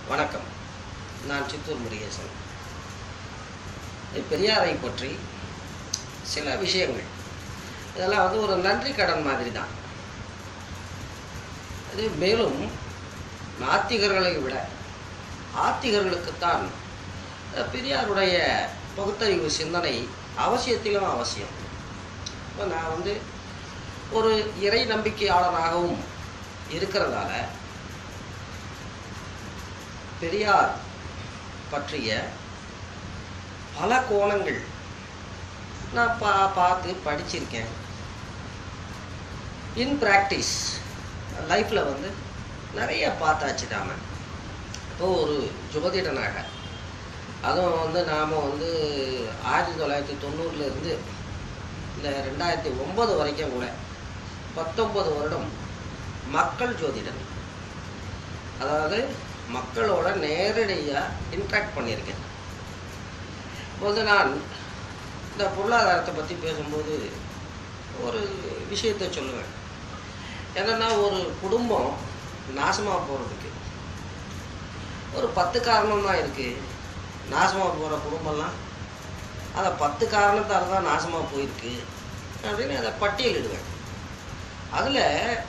வணக்கம் நான் சித்தூர் முருகேசன் பெரியாரை பற்றி சில விஷயங்கள் இதெல்லாம் வந்து ஒரு நன்றி கடன் மாதிரி தான் இது மேலும் நாத்திகர்களை விட ஆத்திகர்களுக்குத்தான் அஹ், பெரியாருடைய பகுத்தறிவு சிந்தனை அவசியத்திலும் அவசியம் இப்போ நான் வந்து ஒரு இறை நம்பிக்கையாளராகவும் இருக்கிறதால பெரியார் பற்றிய பல கோணங்கள் நான் பா பார்த்து படிச்சிருக்கேன் இன் ப்ராக்டிஸ் லைஃப்பில் வந்து நிறைய பார்த்தாச்சு நாம இப்போ ஒரு ஜோதிடனாக அதுவும் வந்து நாம் வந்து ஆயிரத்தி தொள்ளாயிரத்தி தொண்ணூறுலேருந்து இந்த ரெண்டாயிரத்தி ஒம்பது வரைக்கும் கூட பத்தொன்பது வருடம் மக்கள் ஜோதிடன் அதாவது மக்களோட நேரடியாக இன்ட்ராக்ட் பண்ணியிருக்கேன் இப்போ வந்து நான் இந்த பொருளாதாரத்தை பற்றி பேசும்போது ஒரு விஷயத்தை சொல்லுவேன் என்னென்னா ஒரு குடும்பம் நாசமாக போகிறதுக்கு ஒரு பத்து காரணம் தான் இருக்குது நாசமாக போகிற குடும்பம்லாம் அதை பத்து காரணத்தால் தான் நாசமாக போயிருக்கு அப்படின்னு அதை பட்டியலிடுவேன் அதில்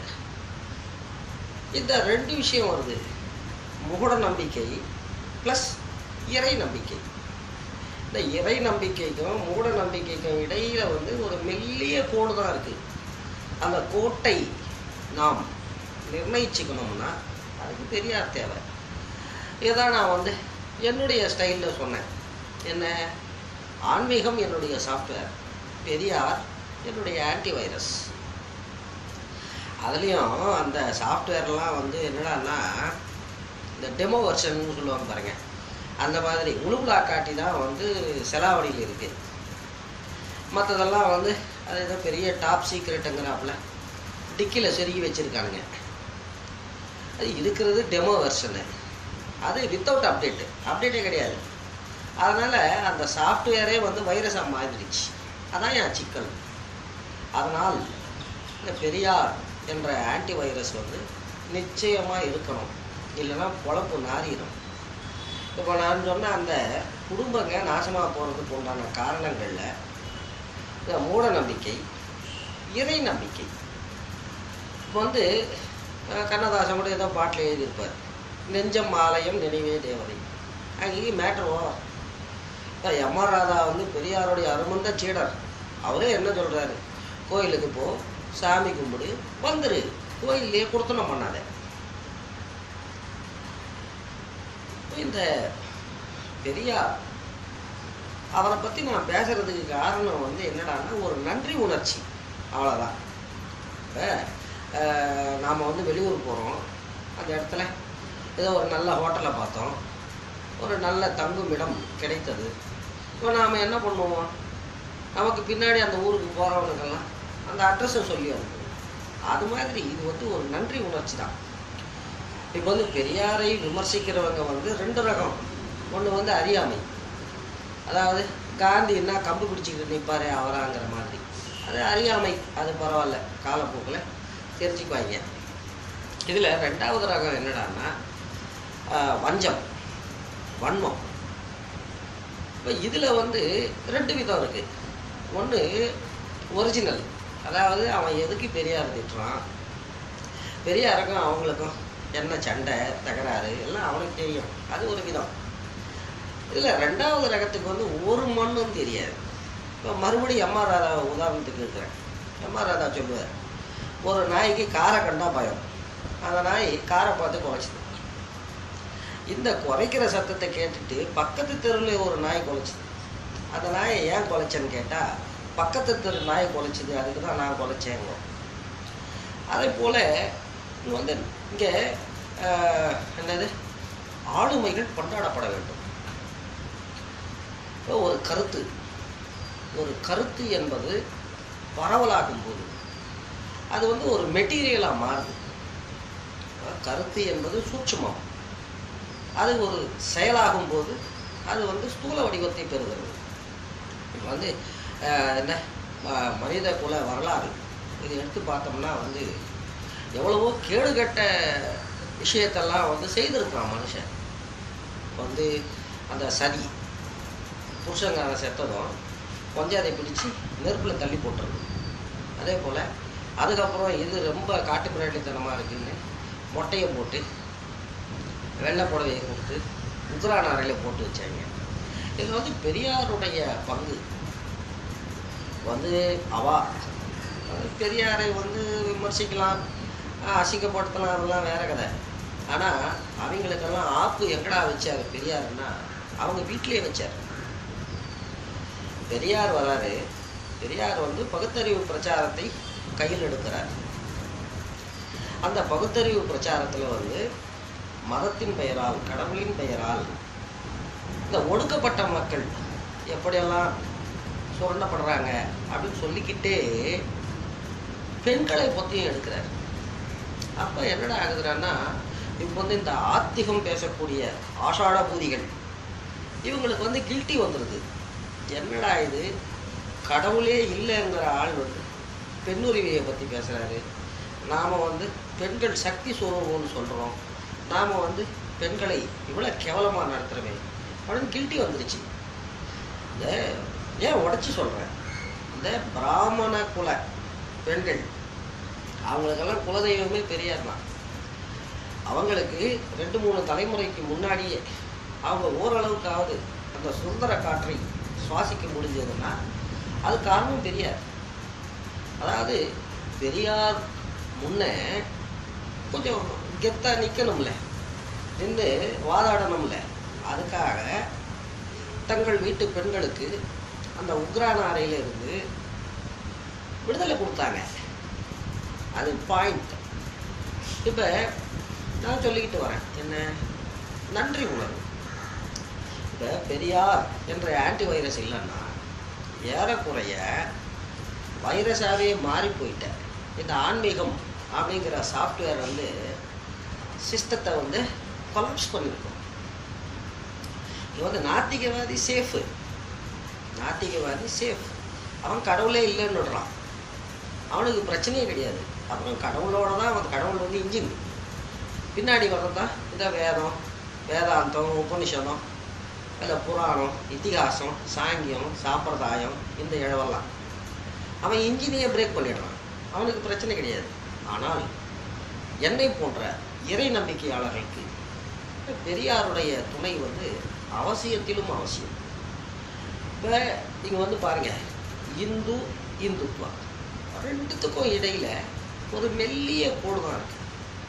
இந்த ரெண்டு விஷயம் வருது முகட நம்பிக்கை ப்ளஸ் இறை நம்பிக்கை இந்த இறை நம்பிக்கைக்கும் மூட நம்பிக்கைக்கும் இடையில வந்து ஒரு மெல்லிய கோடு தான் இருக்கு அந்த கோட்டை நாம் நிர்ணயிச்சுக்கணும்னா அதுக்கு பெரியார் தேவை இதான் நான் வந்து என்னுடைய ஸ்டைலில் சொன்னேன் என்ன ஆன்மீகம் என்னுடைய சாஃப்ட்வேர் பெரியார் என்னுடைய ஆன்டி வைரஸ் அதுலேயும் அந்த சாஃப்ட்வேர்லாம் வந்து என்னடான்னா இந்த டெமோ வெர்ஷன் சொல்லுவாங்க பாருங்க அந்த மாதிரி உழுவுலா காட்டி தான் வந்து செலாவடியில் இருக்குது மற்றதெல்லாம் வந்து அது ஏதோ பெரிய டாப் சீக்ரெட்டுங்கிறாப்புல டிக்கியில் செருகி வச்சுருக்கானுங்க அது இருக்கிறது டெமோ வெர்ஷனு அது வித்தவுட் அப்டேட்டு அப்டேட்டே கிடையாது அதனால் அந்த சாஃப்ட்வேரே வந்து வைரஸாக மாறிடுச்சு அதான் என் சிக்கல் அதனால் இந்த பெரியார் என்ற ஆன்டி வைரஸ் வந்து நிச்சயமாக இருக்கணும் இல்லைன்னா பொழப்பு நாறிடும் இப்போ நான் சொன்ன அந்த குடும்பங்க நாசமாக போகிறதுக்கு உண்டான காரணங்களில் இந்த மூட நம்பிக்கை இறை நம்பிக்கை இப்போ வந்து அஹ், கண்ணதாசன் கூட ஏதோ பாட்டில் எழுதியிருப்பார் நெஞ்சம் ஆலயம் நினைவே தேவதை அங்கேயே மேட்ரு ஓவர் இப்போ எம்ஆர் ராதா வந்து பெரியாருடைய அருமந்த சீடர் அவரே என்ன சொல்கிறாரு கோயிலுக்கு போ சாமி கும்பிடு வந்துரு கோயிலே கொடுத்தனம் பண்ணாத இந்த பெரியார் அவரை பற்றி நான் பேசுறதுக்கு காரணம் வந்து என்னடான்னா ஒரு நன்றி உணர்ச்சி அவ்வளோதான் இப்போ நாம் வந்து வெளியூர் போகிறோம் அந்த இடத்துல ஏதோ ஒரு நல்ல ஹோட்டலை பார்த்தோம் ஒரு நல்ல தங்கும் இடம் கிடைத்தது இப்போ நாம் என்ன பண்ணுவோம் நமக்கு பின்னாடி அந்த ஊருக்கு போகிறவனுக்கெல்லாம் அந்த அட்ரஸை சொல்லி அனுப்புவோம் அது மாதிரி இது வந்து ஒரு நன்றி உணர்ச்சி தான் இப்போ வந்து பெரியாரை விமர்சிக்கிறவங்க வந்து ரெண்டு ரகம் ஒன்று வந்து அறியாமை அதாவது காந்தின்னா கம்பு பிடிச்சிக்கிட்டு நிற்பாரு அவராங்கிற மாதிரி அது அறியாமை அது பரவாயில்ல காலப்போக்கில் தெரிஞ்சுக்குவாங்க இதில் ரெண்டாவது ரகம் என்னடான்னா ஆஹ், வஞ்சம் வன்மம் இப்போ இதில் வந்து ரெண்டு விதம் இருக்குது ஒன்று ஒரிஜினல் அதாவது அவன் எதுக்கு பெரியார் திட்டுறான் பெரியாருக்கும் அவங்களுக்கும் என்ன சண்டை தகராறு எல்லாம் அவனுக்கு தெரியும் அது ஒரு விதம் இதில் ரெண்டாவது ரகத்துக்கு வந்து ஒரு மண்ணும் தெரியாது இப்போ மறுபடியும் எம்ஆர் ராதா உதாரணத்துக்கு இருக்கிறேன் எம்ஆர் ராதா சொல்லுவார் ஒரு நாய்க்கு காரை கண்டா பயம் அந்த நாய் காரை பார்த்து குறைச்சிது இந்த குறைக்கிற சத்தத்தை கேட்டுட்டு பக்கத்து தெருவில் ஒரு நாய் குலைச்சிது அந்த நாயை ஏன் குலைச்சேன்னு கேட்டால் பக்கத்து தெரு நாய் குலைச்சிது அதுக்கு தான் நான் குலைச்சேங்க அதே போல் இங்க வந்து இங்கே என்னது ஆளுமைகள் கொண்டாடப்பட வேண்டும் இப்போ ஒரு கருத்து ஒரு கருத்து என்பது பரவலாகும் போது அது வந்து ஒரு மெட்டீரியலாக மாறுது அஹ் கருத்து என்பது சூட்சுமம் அது ஒரு செயலாகும் போது அது வந்து ஸ்தூல வடிவத்தை பெறுகிறது இப்போ வந்து அஹ், என்ன ம- மனித குல வரலாறு இது எடுத்து பார்த்தோம்னா வந்து எவ்வளவோ கேடுகட்ட விஷயத்தெல்லாம் வந்து செய்திருக்கான் மனுஷன் வந்து அந்த சதி புருஷங்காரன் செத்ததும் கொஞ்சாதை பிடிச்சி நெருப்பில் தள்ளி போட்டுருது அதே போல் அதுக்கப்புறம் இது ரொம்ப காட்டு மிராட்டித்தனமாக இருக்குன்னு மொட்டையை போட்டு வெள்ளை புடவையை கொடுத்து உக்ரான அறையில் போட்டு வச்சாங்க இது வந்து பெரியாருடைய பங்கு வந்து அவா அது பெரியாரை வந்து விமர்சிக்கலாம் அஹ் அசிங்கப்படுத்தலாம் அதெல்லாம் வேற கதை ஆனால் அவங்களுக்கெல்லாம் ஆப்பு எங்கடா வச்சாரு பெரியாருன்னா அவங்க வீட்டிலேயே வச்சார் பெரியார் வராரு பெரியார் வந்து பகுத்தறிவு பிரச்சாரத்தை கையில் எடுக்கிறார் அந்த பகுத்தறிவு பிரச்சாரத்தில் வந்து மதத்தின் பெயரால் கடவுளின் பெயரால் இந்த ஒடுக்கப்பட்ட மக்கள் எப்படியெல்லாம் சுரண்டப்படுறாங்க அப்படின்னு சொல்லிக்கிட்டே பெண்களை பற்றியும் எடுக்கிறார் அப்போ என்னடா ஆகுதுன்னா இப்போ வந்து இந்த ஆத்திகம் பேசக்கூடிய ஆஷாட பூதிகள் இவங்களுக்கு வந்து கில்ட்டி வந்துடுது என்னடா இது கடவுளே இல்லைங்கிற ஆள் வந்து பெண்ணுரிமையை பற்றி பேசுகிறாரு நாம் வந்து பெண்கள் சக்தி சுரூபம்னு சொல்கிறோம் நாம் வந்து பெண்களை இவ்வளோ கேவலமாக நடத்துகிறோமே அப்படின்னு கில்ட்டி வந்துருச்சு இந்த ஏன் உடச்சி சொல்கிறேன் இந்த பிராமண குல பெண்கள் அவங்களுக்கெல்லாம் குலதெய்வமே பெரியார் தான் அவங்களுக்கு ரெண்டு மூணு தலைமுறைக்கு முன்னாடியே அவங்க ஓரளவுக்காவது அந்த சுதந்திர காற்றை சுவாசிக்க முடிஞ்சதுன்னா அது காரணம் பெரியார் அதாவது பெரியார் முன்னே கொஞ்சம் கெத்தா நிற்கணும்ல நின்று வாதாடணும்ல அதுக்காக தங்கள் வீட்டு பெண்களுக்கு அந்த உக்ரான அறையில இருந்து விடுதலை கொடுத்தாங்க அது பாயிண்ட் இப்போ நான் சொல்லிக்கிட்டு வரேன் என்ன நன்றி உணர்வு இப்போ பெரியார் என்ற ஆன்டி வைரஸ் இல்லைன்னா ஏறக்குறைய வைரஸாகவே மாறி போயிட்டேன் இந்த ஆன்மீகம் அப்படிங்கிற சாஃப்ட்வேர் வந்து சிஸ்டத்தை வந்து கொலாப்ஸ் பண்ணியிருக்கும் இது வந்து நாத்திகவாதி சேஃபு நாத்திகவாதி சேஃப் அவன் கடவுளே இல்லைன்னு விடுறான் அவனுக்கு பிரச்சனையே கிடையாது அப்புறம் கடவுளோட தான் அவன் கடவுள் வந்து இன்ஜின் பின்னாடி வர்றதான் இந்த வேதம் வேதாந்தம் உபனிஷதம் இல்லை புராணம் இதிகாசம் சாங்கியம் சாம்பிரதாயம் இந்த இழவெல்லாம் அவன் இன்ஜினையே பிரேக் பண்ணிடுறான் அவனுக்கு பிரச்சனை கிடையாது ஆனால் என்னை போன்ற இறை நம்பிக்கையாளர்களுக்கு பெரியாருடைய துணை வந்து அவசியத்திலும் அவசியம் இப்போ நீங்கள் வந்து பாருங்க இந்து இந்துத்வா ரெண்டுத்துக்கும் இடையில ஒரு மெல்லிய கோடு தான் இருக்கு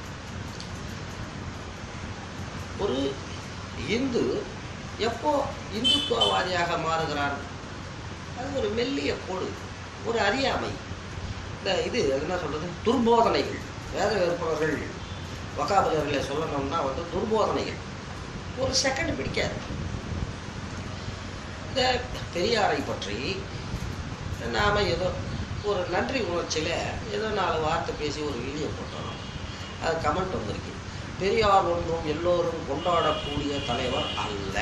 ஒரு இந்து எப்போ இந்துத்துவவாதியாக மாறுகிறான் அது ஒரு மெல்லிய கோடு ஒரு அறியாமை இந்த இது அது என்ன சொல்றது துர்போதனைகள் வேத வேறுபவர்கள் வகாபலர்களை சொல்லணும்னா வந்து துர்போதனைகள் ஒரு செகண்ட் பிடிக்காது இந்த பெரியாரை பற்றி நாம் ஏதோ ஒரு நன்றி உணர்ச்சியில் ஏதோ நாலு வார்த்தை பேசி ஒரு வீடியோ போட்டோம் அது கமெண்ட் வந்திருக்கு பெரியார் ஒன்றும் எல்லோரும் கொண்டாடக்கூடிய தலைவர் அல்ல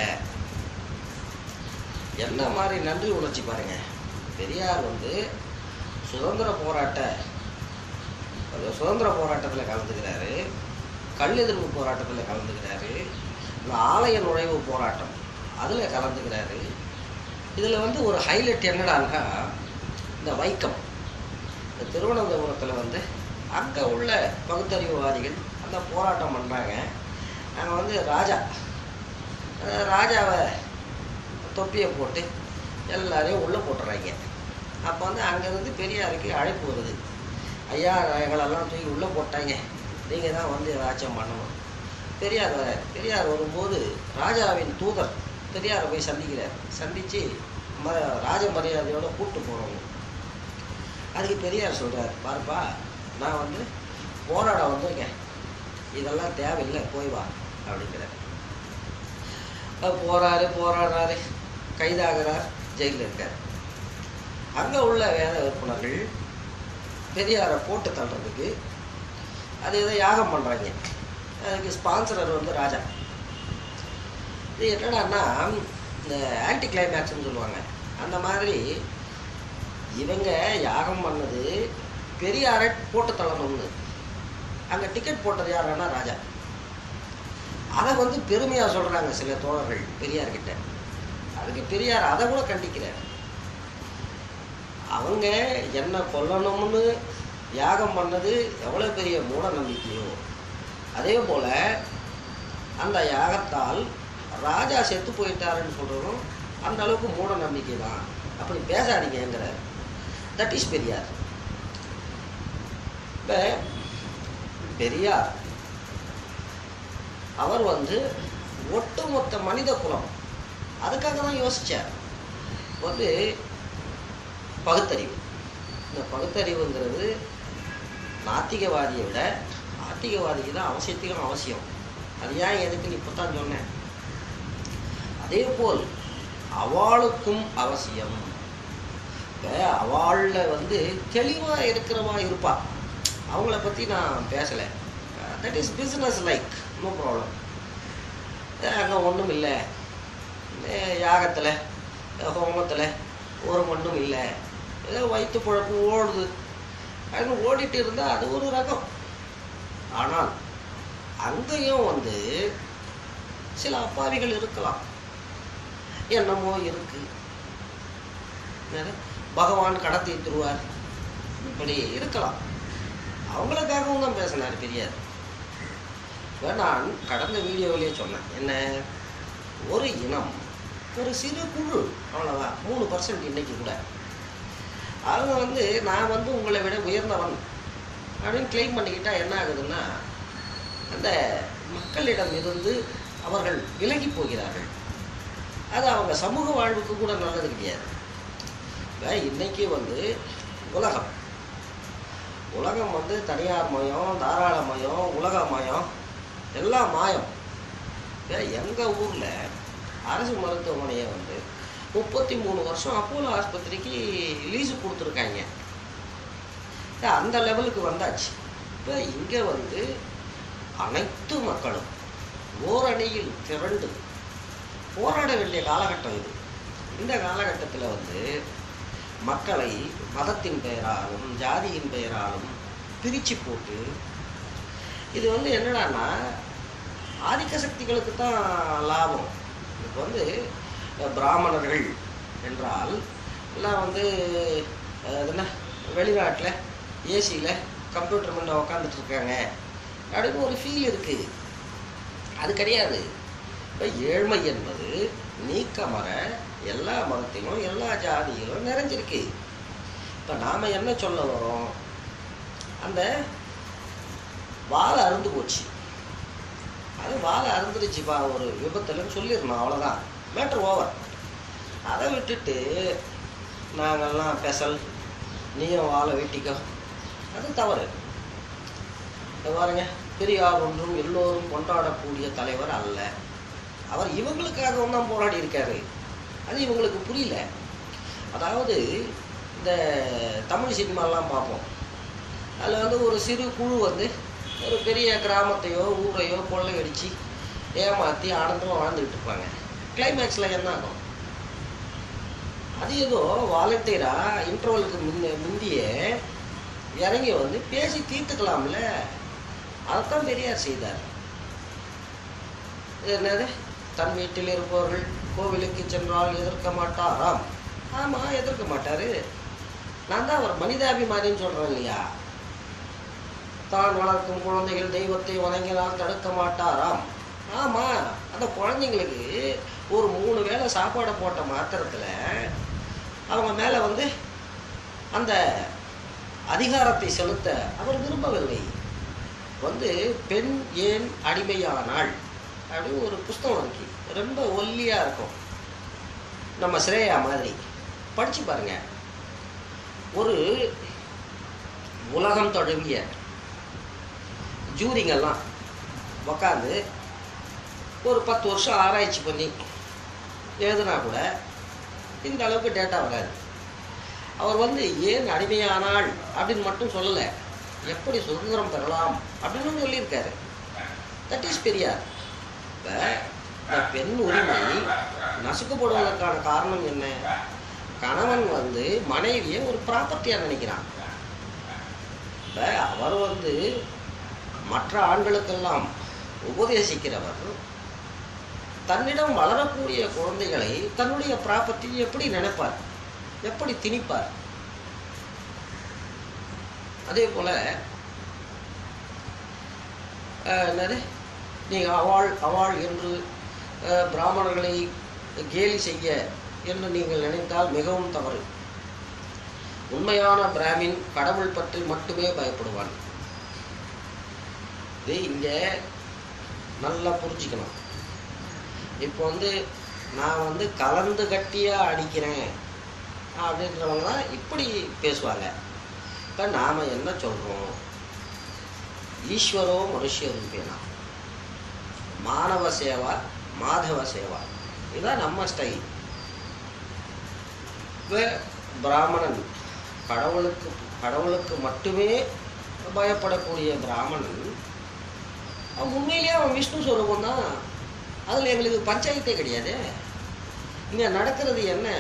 என்ன மாதிரி நன்றி உணர்ச்சி பாருங்க பெரியார் வந்து சுதந்திர போராட்ட அது சுதந்திர போராட்டத்தில் கலந்துக்கிறாரு கல் எதிர்ப்பு போராட்டத்தில் கலந்துக்கிறாரு இந்த ஆலய நுழைவு போராட்டம் அதில் கலந்துக்கிறாரு இதில் வந்து ஒரு ஹைலைட் என்னடான்னா இந்த வைக்கம் இந்த திருவனந்தபுரத்தில் வந்து அங்கே உள்ள பகுத்தறிவுவாதிகள் அந்த போராட்டம் பண்ணுறாங்க அங்கே வந்து ராஜா அஹ் ராஜாவை தொப்பியை போட்டு எல்லாரையும் உள்ளே போட்டுறாங்க அப்போ வந்து அங்கேருந்து பெரியாருக்கு அழைப்பு வருது ஐயா எங்களெல்லாம் தூக்கி உள்ளே போட்டாங்க நீங்கள் தான் வந்து ராஜ்யம் பண்ணணும் பெரியார் வரார் பெரியார் வரும்போது ராஜாவின் தூதர் பெரியாரை போய் சந்திக்கிறார் சந்தித்து ம ராஜ மரியாதையோட கூப்பிட்டு போகிறோம் அதுக்கு பெரியார் சொல்கிறார் பாருப்பா நான் வந்து போராட வந்திருக்கேன் இதெல்லாம் தேவையில்லை போய் வா அப்படிங்கிறார் அவர் போறாரு போராடுறாரு கைதாகிறார் ஜெயிலில் இருக்கார் அங்கே உள்ள வேத விற்பனர்கள் பெரியாரை போட்டு தள்ளுறதுக்கு அது ஏதோ யாகம் பண்ணுறாங்க அதுக்கு ஸ்பான்சரர் வந்து ராஜா இது என்னடான்னா இந்த ஆன்டி கிளைமேக்ஸ்னு சொல்லுவாங்க அந்த மாதிரி இவங்க யாகம் பண்ணது பெரியாரை போட்டு தள்ளணும்னு அங்கே டிக்கெட் போட்டது யாருன்னா ராஜா அதை வந்து பெருமையாக சொல்கிறாங்க சில தோழர்கள் பெரியார்கிட்ட அதுக்கு பெரியார் அதை கூட கண்டிக்கிறார் அவங்க என்ன கொல்லணும்னு யாகம் பண்ணது எவ்வளோ பெரிய மூட நம்பிக்கையோ அதே போல் அந்த யாகத்தால் ராஜா செத்து போயிட்டாருன்னு சொல்கிறதும் அந்த அளவுக்கு மூட நம்பிக்கை தான் அப்படி பேசாதீங்கிறார் தட் இஸ் பெரியார் இப்போ பெரியார் அவர் வந்து ஒட்டுமொத்த மனித குலம் அதுக்காக தான் யோசிச்சார் வந்து பகுத்தறிவு இந்த பகுத்தறிவுங்கிறது நாத்திகவாதியை விட ஆத்திகவாதிக்கு தான் அவசியத்துக்கும் அவசியம் அது ஏன் எதுக்குன்னு இப்போ தான் சொன்னேன் அதே போல் அவளுக்கும் அவசியம் இப்போ அவளில் வந்து தெளிவாக இருக்கிறவா இருப்பா அவங்கள பற்றி நான் பேசலை that is business like no problem அங்கே ஒன்றும் இல்லை யாகத்தில் ஹோமத்தில் ஒரு மண்ணும் இல்லை ஏதோ வயிற்று குழப்பு ஓடுது அப்படின்னு ஓடிட்டு இருந்தால் அது ஒரு ரகம் ஆனால் அங்கேயும் வந்து சில அப்பாவிகள் இருக்கலாம் என்னமோ இருக்கு என்னது? பகவான் கடத்தி தருவார் இப்படி இருக்கலாம் அவங்களுக்காகவும் தான் பேசினார் பெரியார் இப்ப நான் கடந்த வீடியோவிலேயே சொன்னேன் என்ன ஒரு இனம் ஒரு சிறு குழு அவ்வளோதான் மூணு பர்சன்ட் இன்னைக்கு கூட அவங்க வந்து நான் வந்து உங்களை விட உயர்ந்தவன் அப்படின்னு கிளைம் பண்ணிக்கிட்டா என்ன ஆகுதுன்னா அந்த மக்களிடம் இருந்து அவர்கள் விலகி போகிறார்கள் அது அவங்க சமூக வாழ்வுக்கு கூட நல்லது கிடையாது இப்ப இன்னைக்கு வந்து உலகம் உலகம் வந்து தனியார் மயம் தாராளமயம் உலகமயம் எல்லாம் மாயம் இப்ப எங்க ஊர்ல அரசு மருத்துவமனையை வந்து முப்பத்தி மூணு வருஷம் அப்போலோ ஆஸ்பத்திரிக்கு லீஸு கொடுத்துருக்காங்க இப்ப அந்த லெவலுக்கு வந்தாச்சு இப்போ இங்கே வந்து அனைத்து மக்களும் ஓரணியில் திரண்டு போராட வேண்டிய காலகட்டம் இது இந்த காலகட்டத்தில் வந்து மக்களை மதத்தின் பெயராலும் ஜாதியின் பெயராலும் பிரித்து போட்டு இது வந்து என்னடான்னா ஆதிக்க சக்திகளுக்கு தான் லாபம் இப்போ வந்து அஹ், பிராமணர்கள் என்றால் எல்லாம் வந்து அஹ், அது என்ன வெளிநாட்டில் ஏசியில் கம்ப்யூட்டர் முன்ன உக்காந்துட்டு இருக்காங்க அப்படின்னு ஒரு ஃபீல் இருக்குது அது கிடையாது இப்போ ஏழ்மை என்பது நீக்கமர எல்லா மதத்திலும் எல்லா ஜாதியிலும் நிறைஞ்சிருக்கு இப்போ நாம் என்ன சொல்ல வரோம் அந்த வாழை அறுந்து போச்சு அது வாழை அறுந்துருச்சுப்பா ஒரு விபத்துலன்னு சொல்லிடணும் அவ்வளோதான் மேட்ரு ஓவர் அதை விட்டுட்டு நாங்கள்லாம் பெசல் நீயும் வாழை வெட்டிக்கோ அது தவறு இங்க பாருங்க பெரியார் ஒன்றும் எல்லோரும் கொண்டாடக்கூடிய தலைவர் அல்ல அவர் இவங்களுக்காகவும் தான் போராடி இருக்காரு அது இவங்களுக்கு புரியல அதாவது இந்த தமிழ் சினிமாலாம் பார்ப்போம் அதில் வந்து ஒரு சிறு குழு வந்து ஒரு பெரிய கிராமத்தையோ ஊரையோ கொள்ளையடிச்சு ஏமாற்றி ஆனந்தமாக வாழ்ந்துக்கிட்டு இருப்பாங்க கிளைமேக்ஸில் என்ன ஆகும் அது ஏதோ வாலண்டியராக இன்டர்வலுக்கு முன்ன முந்தியே இறங்கி வந்து பேசி தீர்த்துக்கலாம்ல அதைத்தான் பெரியார் செய்தார் இது என்னது தன் வீட்டில் இருப்பவர்கள் கோவிலுக்கு சென்றால் எதிர்க்க மாட்டாராம் ஆமாம் எதிர்க்க மாட்டாரு நான் தான் அவர் மனிதாபிமானின்னு சொல்கிறேன் இல்லையா தான் வளர்க்கும் குழந்தைகள் தெய்வத்தை வணங்கினால் தடுக்க மாட்டாராம் ஆமாம் அந்த குழந்தைங்களுக்கு ஒரு மூணு வேளை சாப்பாடை போட்ட மாத்திரத்தில் அவங்க மேலே வந்து அந்த அதிகாரத்தை செலுத்த அவர் விரும்பவில்லை வந்து பெண் ஏன் அடிமையானாள் அப்படின்னு ஒரு புஸ்தகம் இருக்கு ரொம்ப ஒல்லியாக இருக்கும் நம்ம ஸ்ரேயா மாதிரி படிச்சு பாருங்க ஒரு உலகம் தழுவிய ஜூரிங்கெல்லாம் உக்காந்து ஒரு பத்து வருஷம் ஆராய்ச்சி பண்ணி எழுதுனா கூட இந்த அளவுக்கு டேட்டா வராது அவர் வந்து ஏன் அடிமையானாள் அப்படின்னு மட்டும் சொல்லலை எப்படி சுதந்திரம் பெறலாம் அப்படின்னு சொல்லியிருக்காரு தட் இஸ் பெரியார் இப்போ இந்த பெண் உரிமை நசுக்கப்படுவதற்கான காரணம் என்ன கணவன் வந்து மனைவியை ஒரு ப்ராப்பர்ட்டியாக நினைக்கிறான் இப்போ அவர் வந்து மற்ற ஆண்களுக்கெல்லாம் உபதேசிக்கிறவர் தன்னிடம் வளரக்கூடிய குழந்தைகளை தன்னுடைய பிராப்பத்தை எப்படி நினைப்பார் எப்படி திணிப்பார் அதே போல அஹ், என்னது நீங்கள் அவாள் அவாள் என்று அஹ், பிராமணர்களை கேலி செய்ய என்று நீங்கள் நினைத்தால் மிகவும் தவறு உண்மையான பிராமின் கடவுள் பற்றி மட்டுமே பயப்படுவான் இது இங்கே நல்லா புரிஞ்சுக்கணும் இப்போ வந்து நான் வந்து கலந்து கட்டியாக அடிக்கிறேன் அப்படின்றவங்களாம் இப்படி பேசுவாங்க இப்போ நாம் என்ன சொல்கிறோம் ஈஸ்வரோ மனுஷரூபேனா மானவ சேவா மாதவ சேவா இதுதான் நம்ம ஸ்டைல் இப்போ பிராமணன் கடவுளுக்கு கடவுளுக்கு மட்டுமே பயப்படக்கூடிய பிராமணன் அவன் உண்மையிலேயே அவன் விஷ்ணு ஸ்வரூபம் தான் அதில் எங்களுக்கு பஞ்சாயத்தே கிடையாது இங்கே நடக்கிறது என்ன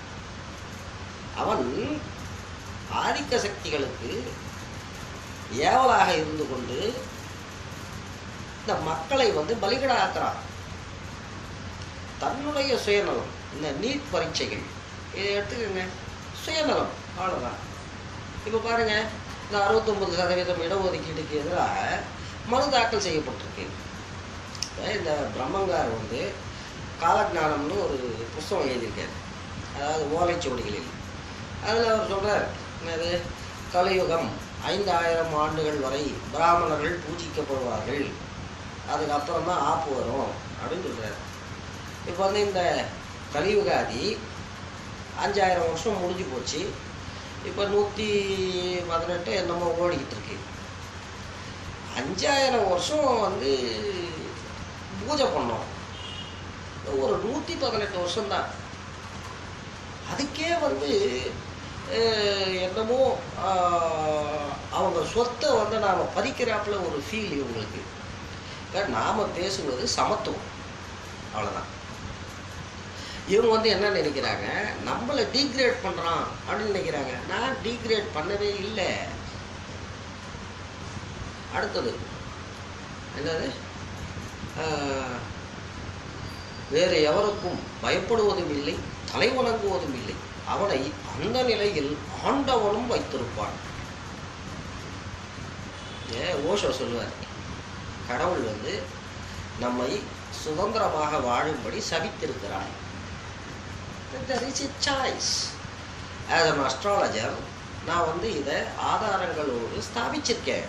அவன் ஆதிக்க சக்திகளுக்கு ஏவலாக இருந்து கொண்டு இந்த மக்களை வந்து பலிகடா ஆக்குறான் தன்னுடைய சுயநலம் இந்த நீட் பரீட்சைகள் இதை எடுத்துக்கோங்க சுயநலம் அவ்வளோதான் இப்போ பாருங்க இந்த அறுபத்தொம்பது சதவீதம் இடஒதுக்கீட்டுக்கு எதிராக மனு தாக்கல் செய்யப்பட்டிருக்கு இப்ப இந்த பிரம்மங்கார் வந்து காலஜானம்னு ஒரு புஸ்தகம் எழுதியிருக்காரு அதாவது ஓலைச்சுவடிகளில் அதில் அவர் சொல்றார் என்னது கலியுகம் ஐந்தாயிரம் ஆண்டுகள் வரை பிராமணர்கள் பூஜிக்கப்படுவார்கள் அதுக்கப்புறம் தான் ஆப்பு வரும் அப்படின்னு சொல்றாரு இப்போ வந்து இந்த கலியுகாதி அஞ்சாயிரம் வருஷம் முடிஞ்சு போச்சு இப்போ நூற்றி பதினெட்டு என்னமோ ஓடிக்கிட்டு இருக்கு அஞ்சாயிரம் வருஷம் வந்து பூஜை பண்ணோம் ஒரு நூற்றி பதினெட்டு வருஷம்தான் அதுக்கே வந்து அஹ், என்னமோ ஆஹ், அவங்க சொத்தை வந்து நாம் பதிக்கிறாப்புல ஒரு ஃபீல் இவங்களுக்கு நாம் பேசுவது சமத்துவம் அவ்வளோதான் இவங்க வந்து என்ன நினைக்கிறாங்க நம்மளை டீக்ரேட் பண்ணுறான் அப்படின்னு நினைக்கிறாங்க நான் டீக்ரேட் பண்ணவே இல்லை அடுத்தது என்னது ஆஹ், வேறு எவருக்கும் பயப்படுவதும் இல்லை தலை வணங்குவதும் இல்லை அவனை அந்த நிலையில் ஆண்டவனும் வைத்திருப்பான் ஏ ஓஷோ சொல்லுவார் கடவுள் வந்து நம்மை சுதந்திரமாக வாழும்படி சபித்திருக்கிறார் there is a choice as an astrologer நான் வந்து இதை ஆதாரங்களோடு ஸ்தாபிச்சிருக்கேன்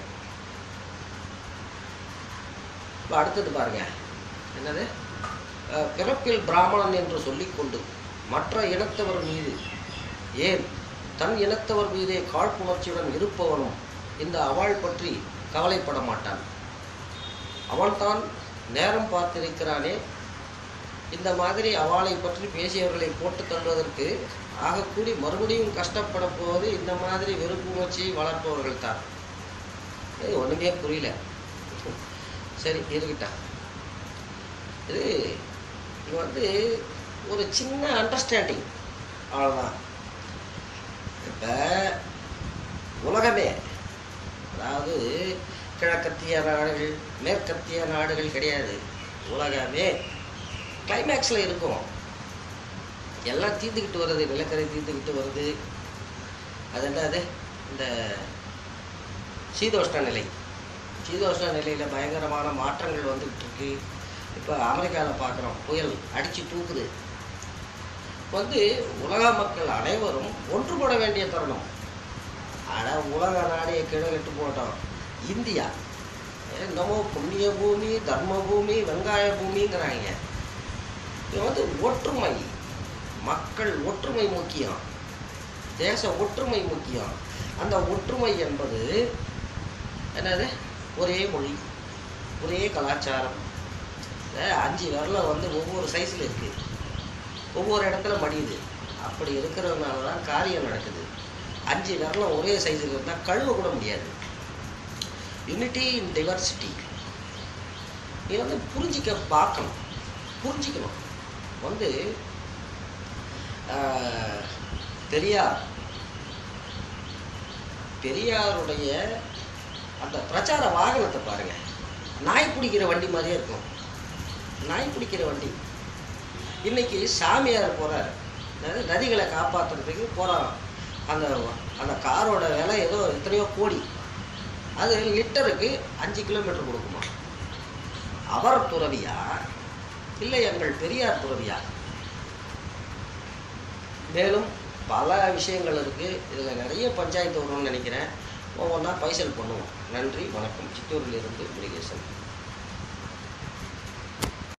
இப்போ அடுத்தது பாருங்க என்னது அஹ், பிறப்பில் பிராமணன் என்று சொல்லிக்கொண்டு மற்ற இனத்தவர் மீது ஏன் தன் இனத்தவர் மீதே காழ்ப்புணர்ச்சியுடன் இருப்பவனும் இந்த அவள் பற்றி கவலைப்பட மாட்டான் அவன்தான் நேரம் பார்த்திருக்கிறானே இந்த மாதிரி அவளை பற்றி பேசியவர்களை போட்டு தள்ளுவதற்கு ஆகக்கூடி மறுபடியும் கஷ்டப்பட போவது இந்த மாதிரி வெறுப்பு உணர்ச்சியை வளர்ப்பவர்கள் தான் இது ஒன்றுமே புரியல சரி இருக்கட்டா இது இது வந்து ஒரு சின்ன அண்டர்ஸ்டாண்டிங் அவ்வளோதான் இப்போ உலகமே அதாவது கிழக்கத்திய நாடுகள் மேற்கத்திய நாடுகள் கிடையாது உலகமே கிளைமேக்ஸில் இருக்கும் எல்லாம் தீர்ந்துக்கிட்டு வருது நிலக்கரை தீர்ந்துக்கிட்டு வருது அது என்னது இந்த சீதோஷ்ண நிலை சீதோஷ்ண நிலையில் பயங்கரமான மாற்றங்கள் வந்துக்கிட்டு இருக்கு இப்போ அமெரிக்காவில் பார்க்குறோம் புயல் அடித்து தூக்குது வந்து உலக மக்கள் அனைவரும் ஒன்றுபட வேண்டிய தருணம் ஆனால் உலக நாடே கிழக்கிட்டு போட்டோம் இந்தியா என்னமோ புண்ணிய பூமி தர்ம பூமி வெங்காய பூமிங்கிறாங்க இது வந்து ஒற்றுமை மக்கள் ஒற்றுமை முக்கியம் தேச ஒற்றுமை முக்கியம் அந்த ஒற்றுமை என்பது என்னது ஒரே மொழி ஒரே கலாச்சாரம் அஹ் அஞ்சு விரல வந்து ஒவ்வொரு சைஸில் இருக்குது ஒவ்வொரு இடத்துல மடியுது அப்படி இருக்கிறதுனால தான் காரியம் நடக்குது அஞ்சு விரலும் ஒரே சைஸில் இருந்தால் கழுவ கூட முடியாது யூனிட்டி இன் டைவர்சிட்டி நீ வந்து புரிஞ்சிக்க பார்க்கணும் புரிஞ்சிக்கணும் வந்து ஆஹ், பெரியார் பெரியாருடைய அந்த பிரச்சார வாகனத்தை பாருங்க நாய் பிடிக்கிற வண்டி மாதிரியே இருக்கும் நாய் பிடிக்கிற வண்டி இன்னைக்கு சாமியார் போறாரு அதாவது நதிகளை காப்பாற்றுறதுக்கு போறாராம் அந்த அந்த காரோட விலை ஏதோ எத்தனையோ கோடி அது லிட்டருக்கு அஞ்சு கிலோமீட்டர் கொடுக்குமா அவர் துறவியா இல்லை எங்கள் பெரியார் துறவியா மேலும் பல விஷயங்கள் இருக்கு இதில் நிறைய பஞ்சாயத்து வரும்னு நினைக்கிறேன் ஒவ்வொன்றா பைசல் பண்ணுவோம் நன்றி வணக்கம் சித்தூரிலிருந்து முருகேசன்